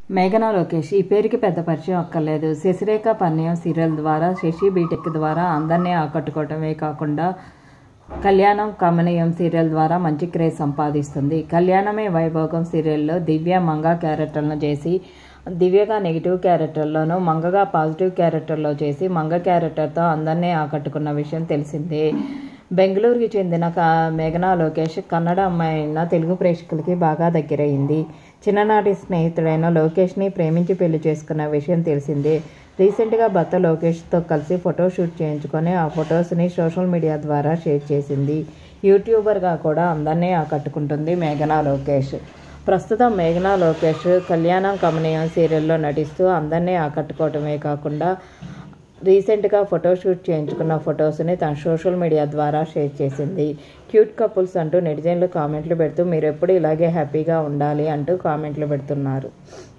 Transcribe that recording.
మేఘనా లోకేష్ ఈ పేరుకి పెద్ద పరిచయం అక్కర్లేదు శశిరేఖ పన్నయం సీరియల్ ద్వారా శశి బీటెక్ ద్వారా అందరినీ ఆకట్టుకోవటమే కాకుండా కళ్యాణం కమనీయం సీరియల్ ద్వారా మంచి క్రేజ్ సంపాదిస్తుంది కళ్యాణమే వైభోగం సీరియల్లో దివ్య మంగ క్యారెక్టర్లను చేసి దివ్యగా నెగిటివ్ క్యారెక్టర్లోనూ మంగగా పాజిటివ్ క్యారెక్టర్లో చేసి మంగ క్యారెక్టర్తో అందరినీ ఆకట్టుకున్న విషయం తెలిసిందే బెంగళూరుకి చెందిన క- మేఘనా లోకేష్ కన్నడ అమ్మాయి అయిన తెలుగు ప్రేక్షకులకి బాగా దగ్గరయింది చిన్ననాటి స్నేహితుడైన లోకేష్ని ప్రేమించి పెళ్లి చేసుకున్న విషయం తెలిసిందే రీసెంట్గా భర్త లోకేష్తో కలిసి ఫోటోషూట్ చేయించుకొని ఆ ఫొటోస్ని సోషల్ మీడియా ద్వారా షేర్ చేసింది యూట్యూబర్గా కూడా అందరినీ ఆకట్టుకుంటుంది మేఘనా లోకేష్ ప్రస్తుతం మేఘనా లోకేష్ కళ్యాణం కమనీయం సీరియల్లో నటిస్తూ అందరినీ ఆకట్టుకోవటమే కాకుండా రీసెంట్గా ఫోటోషూట్ చేయించుకున్న ఫొటోస్ని తన సోషల్ మీడియా ద్వారా షేర్ చేసింది క్యూట్ కపుల్స్ అంటూ నెటిజన్లు కామెంట్లు పెడుతూ మీరు ఎప్పుడు ఇలాగే హ్యాపీగా ఉండాలి అంటూ కామెంట్లు పెడుతున్నారు